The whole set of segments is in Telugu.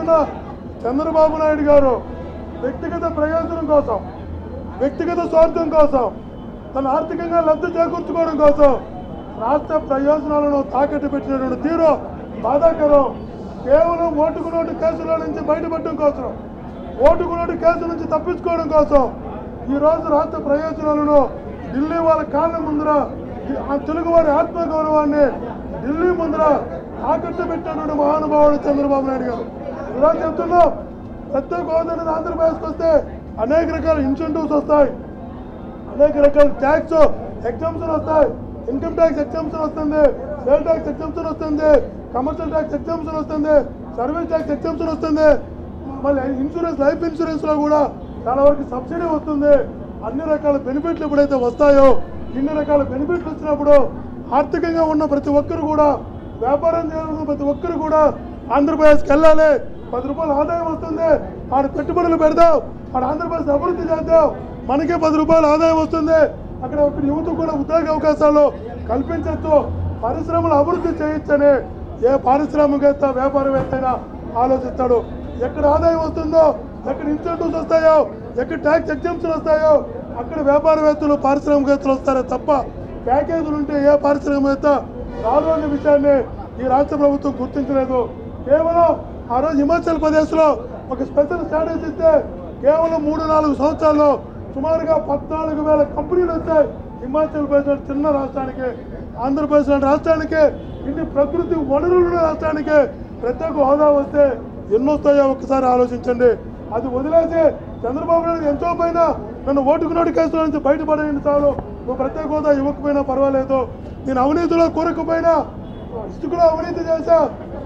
చెప్తున్న చంద్రబాబు నాయుడు గారు వ్యక్తిగత ప్రయోజనం కోసం వ్యక్తిగత స్వార్థం కోసం తన ఆర్థికంగా లబ్ధి చేకూర్చుకోవడం కోసం రాష్ట్ర ప్రయోజనాలను తాకట్టు పెట్టినటువంటి తీరు బాధాకరం కేవలం ఓటుకు నోటు కేసుల నుంచి బయటపడడం కోసం ఓటుకు నోటు కేసు నుంచి తప్పించుకోవడం కోసం ఈ రోజు రాష్ట్ర ప్రయోజనాలను ఢిల్లీ వాళ్ళ కాళ్ళ ముందర ఆ తెలుగు వారి ఆత్మగౌరవాన్ని ఢిల్లీ ముందర తాకట్టు పెట్టినటువంటి మహానుభావుడు చంద్రబాబు నాయుడు గారు ఈరోజు చెప్తున్నాం ప్రత్యేక హోదా అనేది ఆంధ్రప్రదేశ్కి వస్తే అనేక రకాల ఇన్సెంటివ్స్ వస్తాయి అనేక రకాల ట్యాక్స్ ఎగ్జామ్షన్ వస్తాయి ఇన్కమ్ ట్యాక్స్ ఎగ్జామ్షన్ వస్తుంది సేల్ ట్యాక్స్ ఎగ్జామ్షన్ వస్తుంది కమర్షియల్ ట్యాక్స్ ఎగ్జామ్షన్ వస్తుంది సర్వీస్ ట్యాక్స్ ఎగ్జామ్షన్ వస్తుంది మళ్ళీ ఇన్సూరెన్స్ లైఫ్ ఇన్సూరెన్స్ లో కూడా చాలా వరకు సబ్సిడీ వస్తుంది అన్ని రకాల బెనిఫిట్లు ఎప్పుడైతే వస్తాయో ఇన్ని రకాల బెనిఫిట్లు వచ్చినప్పుడు ఆర్థికంగా ఉన్న ప్రతి ఒక్కరు కూడా వ్యాపారం చేయాలన్న ప్రతి ఒక్కరు కూడా ఆంధ్రప్రదేశ్కి వెళ్ళాలి పది రూపాయల ఆదాయం వస్తుంది ఆడ పెట్టుబడులు పెడదాం ఆడ ఆంధ్రప్రదేశ్ అభివృద్ధి చేద్దాం మనకే పది రూపాయల ఆదాయం వస్తుంది అక్కడ ఒక యువత కూడా ఉద్యోగ అవకాశాలు కల్పించవచ్చు పరిశ్రమలు అభివృద్ధి చేయొచ్చని ఏ పారిశ్రామికవేత్త వ్యాపారవేత్త అయినా ఆలోచిస్తాడు ఎక్కడ ఆదాయం వస్తుందో ఎక్కడ ఇన్సెంటివ్స్ వస్తాయో ఎక్కడ ట్యాక్స్ ఎగ్జామ్షన్ వస్తాయో అక్కడ వ్యాపారవేత్తలు పారిశ్రామికవేత్తలు వస్తారే తప్ప ప్యాకేజీలు ఉంటే ఏ పారిశ్రామికవేత్త రాదు అనే విషయాన్ని ఈ రాష్ట్ర ప్రభుత్వం గుర్తించలేదు కేవలం ఆ రోజు హిమాచల్ ప్రదేశ్లో ఒక స్పెషల్ స్ట్రాటజీ ఇస్తే కేవలం మూడు నాలుగు సంవత్సరాల్లో సుమారుగా పద్నాలుగు వేల కంపెనీలు వచ్చాయి హిమాచల్ ప్రదేశ్ లాంటి చిన్న రాష్ట్రానికి ఆంధ్రప్రదేశ్ లాంటి రాష్ట్రానికి ఇన్ని ప్రకృతి వనరులు ఉన్న రాష్ట్రానికి ప్రత్యేక హోదా వస్తే ఎన్నో వస్తాయో ఒకసారి ఆలోచించండి అది వదిలేసి చంద్రబాబు నాయుడు ఎంతో పైన నన్ను ఓటుకు నోటు కేసుల నుంచి బయటపడేయండి చాలు నువ్వు ప్రత్యేక హోదా ఇవ్వకపోయినా పర్వాలేదు నేను అవినీతిలో కూరకపోయినా ఇసుకలో అవినీతి చేశా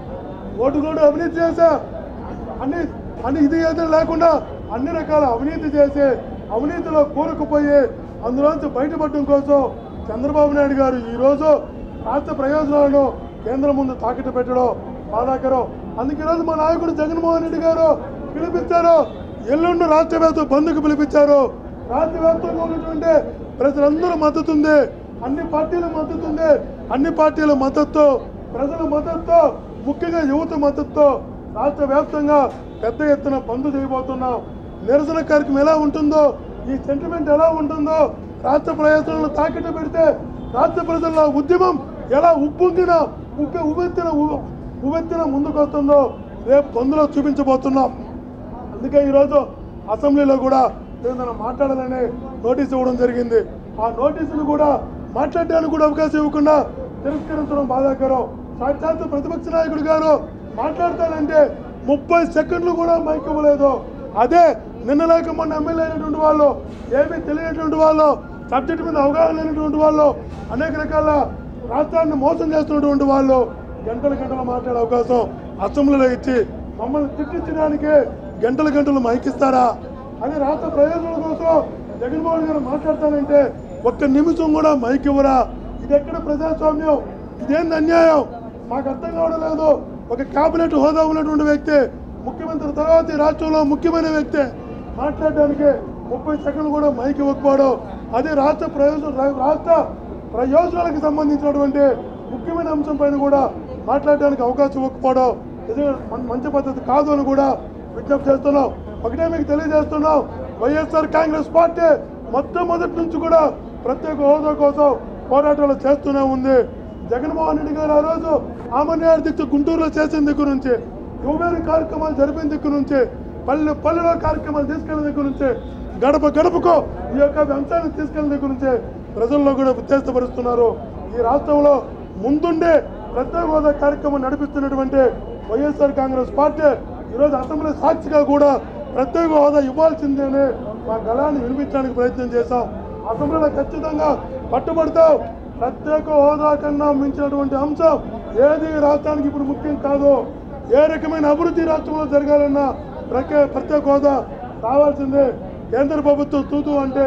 ఓటుకు నోటు అవినీతి చేశా అన్ని అన్ని ఇది ఏదో లేకుండా అన్ని రకాల అవినీతి చేసి అవినీతిలో కూరుకుపోయి అందులోంచి బయటపడడం కోసం చంద్రబాబు నాయుడు గారు ఈరోజు రాష్ట్ర ప్రయోజనాలను కేంద్రం ముందు తాకట్టు పెట్టడం బాధాకరం అందుకే ఈరోజు మా నాయకుడు జగన్మోహన్ రెడ్డి గారు పిలిపించారు ఎల్లుండి రాష్ట్ర వ్యాప్త బంధుకు పిలిపించారు రాష్ట్ర వ్యాప్తంగా ఉన్నటువంటి ప్రజలందరూ మద్దతు ఉంది అన్ని పార్టీల మద్దతు ఉంది అన్ని పార్టీల మద్దతు ప్రజల మద్దతు ముఖ్యంగా యువత మద్దతుతో రాష్ట్ర వ్యాప్తంగా పెద్ద ఎత్తున బంద్ చేయబోతున్నాం నిరసన కార్యక్రమం ఎలా ఉంటుందో ఈ సెంటిమెంట్ ఎలా ఉంటుందో రాష్ట్ర ప్రయోజనాలను తాకట్టు పెడితే రాష్ట్ర ప్రజల ఉద్యమం ఎలా ఉప్పొంగిన ఉప్పె ఉవ్వెత్తిన ఉ- ఉవ్వెత్తిన ముందుకు వస్తుందో రేపు బంద్లో చూపించబోతున్నాం అందుకే ఈరోజు అసెంబ్లీలో కూడా ఏదైనా మాట్లాడాలని నోటీస్ ఇవ్వడం జరిగింది ఆ నోటీసును కూడా మాట్లాడడానికి కూడా అవకాశం ఇవ్వకుండా తిరస్కరించడం బాధాకరం సాక్షాత్ ప్రతిపక్ష నాయకుడు గారు మాట్లాడతానంటే ముప్పై సెకండ్లు కూడా మైక్ ఇవ్వలేదు అదే నిన్న లేక మొన్న ఎమ్మెల్యే అయినటువంటి వాళ్ళు ఏమీ తెలియనటువంటి వాళ్ళు సబ్జెక్ట్ మీద అవగాహన లేనటువంటి వాళ్ళు అనేక రకాల రాష్ట్రాన్ని మోసం చేస్తున్నటువంటి వాళ్ళు గంటల గంటలు మాట్లాడే అవకాశం అసెంబ్లీలో ఇచ్చి మమ్మల్ని తిట్టించడానికి గంటల గంటలు మైకిస్తారా అని రాష్ట్ర ప్రయోజనాల కోసం జగన్మోహన్ గారు మాట్లాడతానంటే ఒక్క నిమిషం కూడా మైక్ ఇవ్వరా ఇది ఎక్కడ ప్రజాస్వామ్యం ఇదేంది అన్యాయం మాకు అర్థం కావడం లేదు ఒక కేబినెట్ హోదా ఉన్నటువంటి వ్యక్తి ముఖ్యమంత్రి తర్వాత ఈ రాష్ట్రంలో ముఖ్యమైన వ్యక్తి మాట్లాడడానికి ముప్పై సెకండ్లు కూడా మైక్ ఇవ్వకపోవడం అదే రాష్ట్ర ప్రయోజన రాష్ట్ర ప్రయోజనాలకు సంబంధించినటువంటి ముఖ్యమైన అంశం పైన కూడా మాట్లాడడానికి అవకాశం ఇవ్వకపోవడం ఇది మన- మంచి పద్ధతి కాదు అని కూడా విజ్ఞప్తి చేస్తున్నాం ఒకటే మీకు తెలియజేస్తున్నాం వైఎస్ఆర్ కాంగ్రెస్ పార్టీ మొట్టమొదటి నుంచి కూడా ప్రత్యేక హోదా కోసం పోరాటాలు చేస్తూనే ఉంది జగన్మోహన్ రెడ్డి గారు ఆ రోజు ఆమన్యాయ దీక్ష గుంటూరులో చేసిన దగ్గర నుంచి యువవేరు కార్యక్రమాలు జరిపిన దగ్గర నుంచి పల్లె పల్లెలో కార్యక్రమాలు తీసుకెళ్ళిన దగ్గర నుంచి గడప గడపకు ఈ యొక్క అంశాన్ని తీసుకెళ్ళిన దగ్గర నుంచి ప్రజల్లో కూడా ఉత్తేజపరుస్తున్నారు ఈ రాష్ట్రంలో ముందుండే ప్రత్యేక హోదా కార్యక్రమం నడిపిస్తున్నటువంటి వైఎస్ఆర్ కాంగ్రెస్ పార్టీ ఈరోజు అసెంబ్లీ సాక్షిగా కూడా ప్రత్యేక హోదా ఇవ్వాల్సిందేనే మా గళాన్ని వినిపించడానికి ప్రయత్నం చేశాం అసెంబ్లీలో ఖచ్చితంగా పట్టుబడతాం ప్రత్యేక హోదా కన్నా మించినటువంటి అంశం ఏది రాష్ట్రానికి ఇప్పుడు ముఖ్యం కాదు ఏ రకమైన అభివృద్ధి రాష్ట్రంలో జరగాలన్నా ప్రత్యేక ప్రత్యేక హోదా కావాల్సిందే కేంద్ర ప్రభుత్వం తూతూ అంటే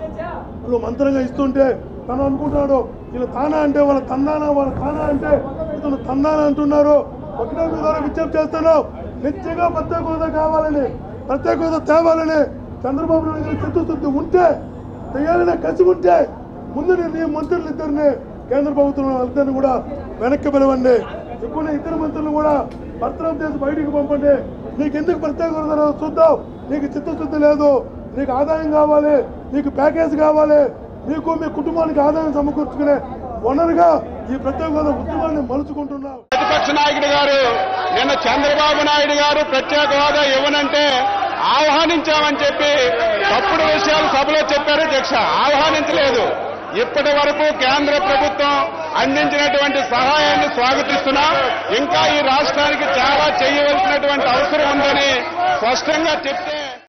వాళ్ళు మంత్రంగా ఇస్తుంటే తను అనుకుంటున్నాడు వీళ్ళు తానా అంటే వాళ్ళ తందానా వాళ్ళ తానా అంటే ఇతను తందానా అంటున్నారు ఒకటే మీ ద్వారా విజ్ఞప్తి చేస్తున్నాం నిత్యంగా ప్రత్యేక హోదా కావాలని ప్రత్యేక హోదా తేవాలని చంద్రబాబు నాయుడు గారి చిత్తశుద్ధి ఉంటే చేయాలనే కసి ఉంటే ముందు నేను ఈ మంత్రులు ఇద్దరిని కేంద్ర ప్రభుత్వం ఇద్దరిని కూడా వెనక్కి పిలవండి ఇప్పుడు ఇద్దరు మంత్రులు కూడా భర్తరం చేసి బయటికి పంపండి నీకు ఎందుకు ప్రత్యేక హోదా రాదు చూద్దాం నీకు చిత్తశుద్ధి లేదు నీకు ఆదాయం కావాలి నీకు ప్యాకేజ్ కావాలి నీకు మీ కుటుంబానికి ఆదాయం సమకూర్చుకునే వనరుగా ఈ ప్రత్యేక హోదా ఉద్యమాన్ని మలుచుకుంటున్నావు ప్రతిపక్ష నాయకుడు గారు నిన్న చంద్రబాబు నాయుడు గారు ప్రత్యేక హోదా ఇవ్వనంటే ఆహ్వానించామని చెప్పి తప్పుడు విషయాలు సభలో చెప్పారు అధ్యక్ష ఆహ్వానించలేదు ఇప్పటి వరకు కేంద్ర ప్రభుత్వం అందించినటువంటి సహాయాన్ని స్వాగతిస్తున్నాం ఇంకా ఈ రాష్ట్రానికి చాలా చేయవలసినటువంటి అవసరం ఉందని స్పష్టంగా చెప్తే